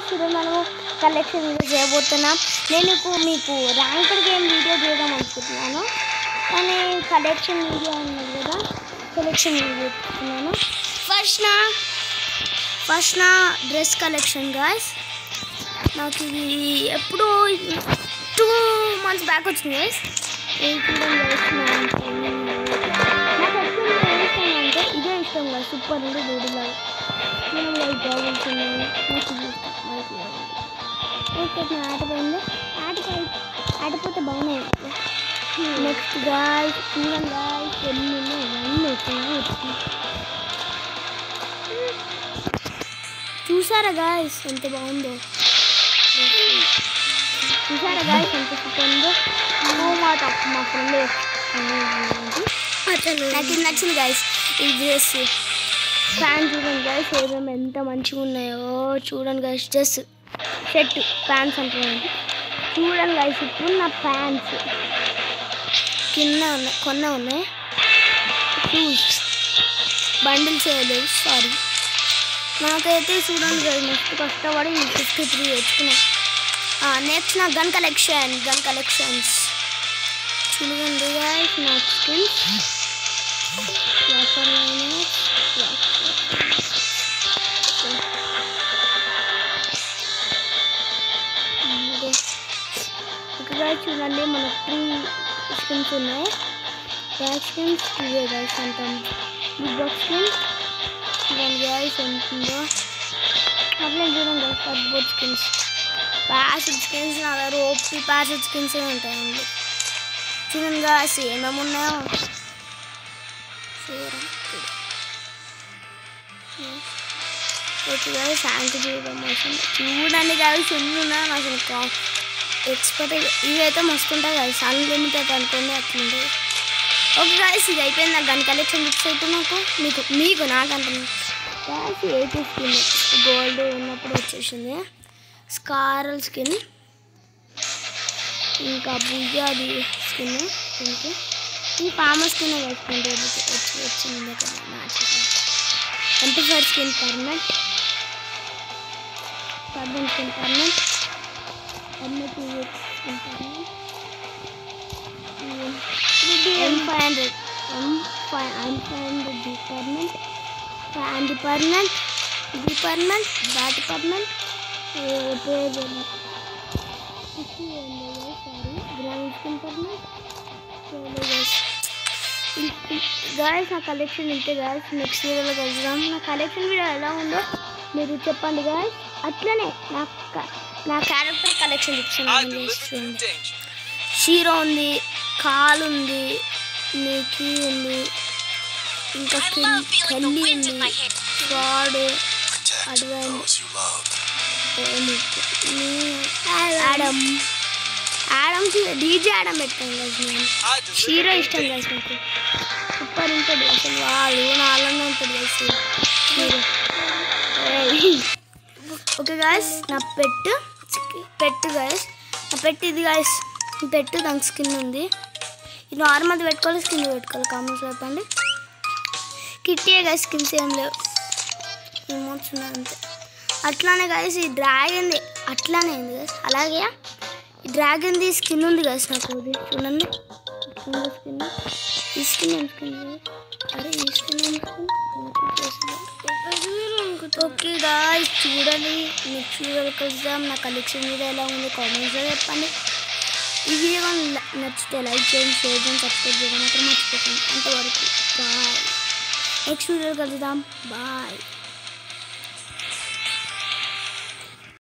ఈరోజు మనము collection video చేయబోతున్నాం నేను ఇప్పుడు మీకు ర్యాంక్డ్ గేమ్ వీడియో చేద్దాం అనుకుంటున్నాను కానీ కలెక్షన్ వీడియో ఉన్నది కదా కలెక్షన్ వీడియో చెప్తున్నాను ఫస్ట్ నా ఫస్ట్ నా డ్రెస్ కలెక్షన్ గాయస్ నాకు ఇది ఎప్పుడో టూ మంత్స్ బ్యాక్ వచ్చింది గైస్ నాకు ఎక్కువ ఏం ఇష్టం అంటే ఇదే ఇష్టం కదా సూపర్ ఉంది డూడిలాగా నేను లైక్ గాగుల్స్ ఉన్నాయి నాకు ఇది ఇష్టం మనకి ఓకే నా ఆటపోయింది ఆటపోయి ఆటపోతే బాగున్నాయి నెక్స్ట్ గాయస్ చూడండి గాయస్ ఎన్ని ఉన్నాయి ఇవన్నీ టూ చూసారా గాయస్ ఎంత బాగుందో చూసారా గాయస్ ఎంత సూపర్ ఉందో ఓ మాట మా ఫ్రెండ్ నాకు ఇది నచ్చింది గాయస్ ఈ డ్రెస్ ప్యాంట్ చూడండి గాయస్ ఏమేమి ఎంత మంచిగా ఉన్నాయో చూడండి గాయస్ డ్రెస్ షర్ట్ ప్యాంట్స్ అంటున్నాను చూడండి గాయస్ ఇప్పుడు నా ప్యాంట్స్ కింద ఉన్నాయి కొన్న ఉన్నాయి షూస్ బండిల్స్ వేయలేదు సారీ నాకైతే చూడండి కదా నెక్స్ట్ కష్టపడి ఫిఫ్టీ త్రీ తెచ్చుకున్నాను నెక్స్ట్ నా గన్ కలెక్షన్ గన్ కలెక్షన్స్ చూడండి guys, నా స్కిన్స్ ఇక్కడ చూడండి మనకు త్రీ స్కిన్స్ ఉన్నాయి బ్యాక్ స్కిన్స్ ఇవే గైస్ అంటాం బిగ్ బాక్స్ స్కిన్ చూడండి గైస్ ఎంత ఉందో అట్లా చూడండి గైస్ సబ్బోర్డ్ స్కిన్స్ ప్యాసిడ్ స్కిన్స్ నా దగ్గర ఓపి ప్యాసిడ్ స్కిన్స్ ఉంటాయండి చూడండి గాయస్ ఏమేమి ఉన్నాయో ఓకే గాయస్ యాంక్ చూడడం అసలు చూడండి గాయస్ ఎన్ని ఉన్నాయో నాకు అసలు ఎక్స్పర్ట్ ఇవైతే మస్తు ఉంటాయి గాయస్ అన్లిమిటెడ్ అనుకోండి అట్లుంటాయి ఓకే గాయస్ ఇది అయిపోయింది నాకు గన్ కలెక్షన్ బుక్స్ అయితే నాకు మీకు మీకు నాకు అంటున్నాను గాయస్ ఎయిటీ స్కిన్ గోల్డ్ ఉన్నప్పుడు వచ్చేసింది స్కారల్ స్కిన్ ఇంకా బుయ్యాది స్కిన్ దీనికి ఈ ఫార్మర్ స్కిన్ వేసుకుంటే వచ్చి వచ్చింది కదా match twenty five skin permanent permanent skin permanent permanent skin permanent M five hundred M five M five hundred D permanent and permanent D permanent bat permanent పేరు sorry grand skin permanent guys నా collection ఇంతే guys next వీడియోలో కలుద్దాం నా collection video ఎలా ఉందో మీరు చెప్పండి గాయస్ అట్లనే నా క- నా క్యారెక్టర్ కలెక్షన్ I've చూపిస్తాను been living in danger. షీరో ఉంది కాల్ ఉంది నీకి ఉంది ఇంకా కెల్- కెల్లి ఉంది God Protect Advent. those you love. Adam Adam DJ Adam పెట్టాను కదా నేను I deliver షీరో in ఇష్టం danger. కదా నాకు సూపర్ ఉంటుంది అసలు వాడు నాలుగు ఉంటుంది కదా షీరో ఓకే గాయస్ నా పెట్టు పెట్టు గాయస్ నా పెట్టు ఇది గాయస్ ఈ పెట్టు దానికి స్కిన్ ఉంది ఇది నార్మల్ది పెట్టుకోవాలి స్కిన్ పెట్టుకోవాలి కామెంట్స్ చెప్పండి కిట్టే గాయస్ స్కిన్స్ ఏం లేవు ఇమోట్స్ ఉన్నాయి అంతే అట్లానే గాయస్ ఈ డ్రాగన్ది అట్లానే ఉంది గాయస్ అలాగే ఈ డ్రాగన్ది స్కిన్ ఉంది గాయస్ నాకు ఇది చూడండి స్కిన్ ఈ స్కిన్ ఏం స్కిన్ అరే ఈ స్కిన్ ఏం స్కిన్ ఓకే గాయస్ చూడండి నెక్స్ట్ వీడియోకి వద్దాం నా కలెక్షన్ వీడియో ఎలా ఉంది కామెంట్స్లో చెప్పండి ఈ వీడియో కానీ నచ్చితే లైక్ చేయండి షేర్ చేయండి సబ్స్క్రైబ్ చేయడం మాత్రం మర్చిపోకండి అంతవరకు బాయ్ నెక్స్ట్ వీడియోకి కలుద్దాం బాయ్